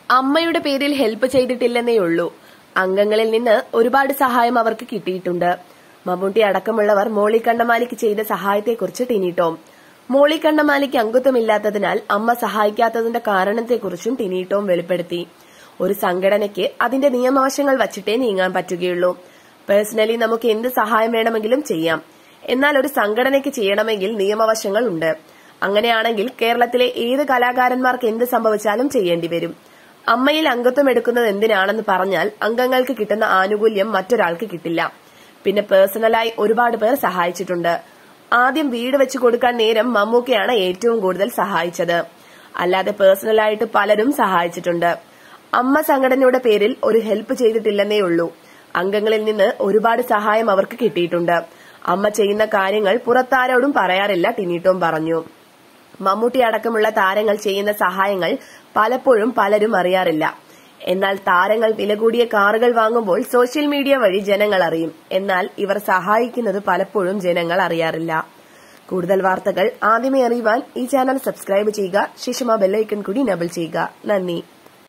അമ്മയുടെ പേരിൽ ഹെൽപ്പ് ചെയ്തിട്ടില്ലെന്നേ ഉള്ളൂ അംഗങ്ങളിൽ നിന്ന് ഒരുപാട് സഹായം അവർക്ക് കിട്ടിയിട്ടുണ്ട് മമ്മൂട്ടി അടക്കമുള്ളവർ മോളി കണ്ണമാലിക്ക് ചെയ്ത സഹായത്തെക്കുറിച്ച് ടിനി ടോം മോളി കണ്ണമാലിക്ക് അംഗത്വമില്ലാത്തതിനാൽ അമ്മ സഹായിക്കാത്തതിന്റെ കാരണത്തെക്കുറിച്ചും ടിനി ടോം വെളിപ്പെടുത്തി ഒരു സംഘടനയ്ക്ക് അതിന്റെ നിയമവശങ്ങൾ വച്ചിട്ടേ നീങ്ങാൻ പറ്റുകയുള്ളൂ പേഴ്സണലി നമുക്ക് എന്ത് സഹായം വേണമെങ്കിലും ചെയ്യാം എന്നാൽ ഒരു സംഘടനയ്ക്ക് ചെയ്യണമെങ്കിൽ നിയമവശങ്ങൾ ഉണ്ട് അങ്ങനെയാണെങ്കിൽ കേരളത്തിലെ ഏത് കലാകാരന്മാർക്ക് എന്ത് സംഭവിച്ചാലും ചെയ്യേണ്ടി വരും അമ്മയിൽ അംഗത്വം എടുക്കുന്നത് എന്തിനാണെന്ന് പറഞ്ഞാൽ അംഗങ്ങൾക്ക് കിട്ടുന്ന ആനുകൂല്യം മറ്റൊരാൾക്ക് കിട്ടില്ല പിന്നെ പേഴ്സണലായി ഒരുപാട് പേർ സഹായിച്ചിട്ടുണ്ട് ആദ്യം വീട് വെച്ച് കൊടുക്കാൻ നേരം മമ്മൂക്കയാണ് ഏറ്റവും കൂടുതൽ സഹായിച്ചത് അല്ലാതെ പേഴ്സണലായിട്ട് പലരും സഹായിച്ചിട്ടുണ്ട് അമ്മ സംഘടനയുടെ പേരിൽ ഒരു ഹെൽപ്പ് ചെയ്തിട്ടില്ലെന്നേ ഉള്ളൂ അംഗങ്ങളിൽ നിന്ന് ഒരുപാട് സഹായം അവർക്ക് കിട്ടിയിട്ടുണ്ട് അമ്മ ചെയ്യുന്ന കാര്യങ്ങൾ പുറത്താരോടും പറയാറില്ല ടിനീട്ടോം പറഞ്ഞു മമ്മൂട്ടി അടക്കമുള്ള താരങ്ങൾ ചെയ്യുന്ന സഹായങ്ങൾ പലപ്പോഴും പലരും അറിയാറില്ല എന്നാൽ താരങ്ങൾ വില കൂടിയ കാറുകൾ വാങ്ങുമ്പോൾ സോഷ്യൽ മീഡിയ വഴി ജനങ്ങൾ അറിയും എന്നാൽ ഇവർ സഹായിക്കുന്നത് പലപ്പോഴും ജനങ്ങൾ അറിയാറില്ല കൂടുതൽ വാർത്തകൾ ആദ്യമേ അറിയുവാൻ ഈ ചാനൽ സബ്സ്ക്രൈബ് ചെയ്യുക ശേഷം ആ ബെല്ലൈക്കൺ കൂടി നബിൾ ചെയ്യുക നന്ദി